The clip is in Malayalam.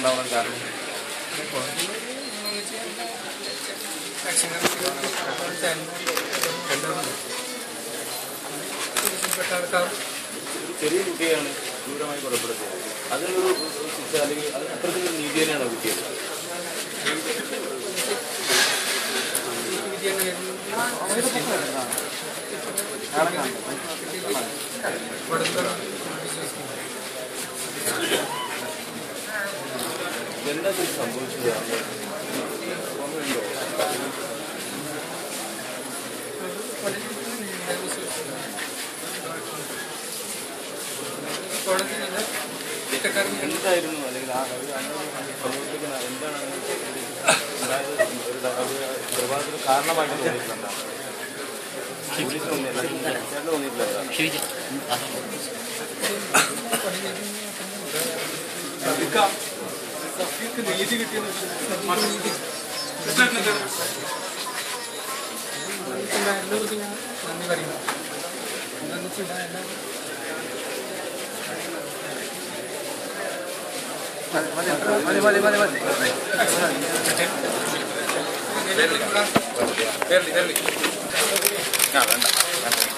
ഉണ്ടാവാൻ കാരണം ഒരു ചെറിയ കുട്ടിയാണ് ക്രൂരമായി കൊലപ്പെടുത്തിയത് അതിനൊരു ശിക്ഷ അല്ലെങ്കിൽ അത് അത്തരത്തിലൊരു നീതി തന്നെയാണോ കിട്ടിയത് എന്താ ഇത് സംഭവിച്ചത് അന്ന്? ഓർമ്മയുണ്ടോ? എന്തായിരുന്നു അല്ലെങ്കിൽ ആ ഒരു അങ്ങനെ പ്രവർത്തിക്കുന്ന എന്താണ് അങ്ങനെ അതായത് ഒരു ത- ഒരു കൊലപാതകത്തിന് കാരണമായിട്ട് തോന്നിയിട്ടുണ്ടോ പോലീസിന് തോന്നിയില്ല ചേട്ടന് തോന്നിയിട്ടില്ല നന്ദി പറയുന്നു എന്താണെന്ന് വെച്ചാൽ എല്ലാം മതി മതി മതി മതി കേരളി കേരളി ആ വേണ്ട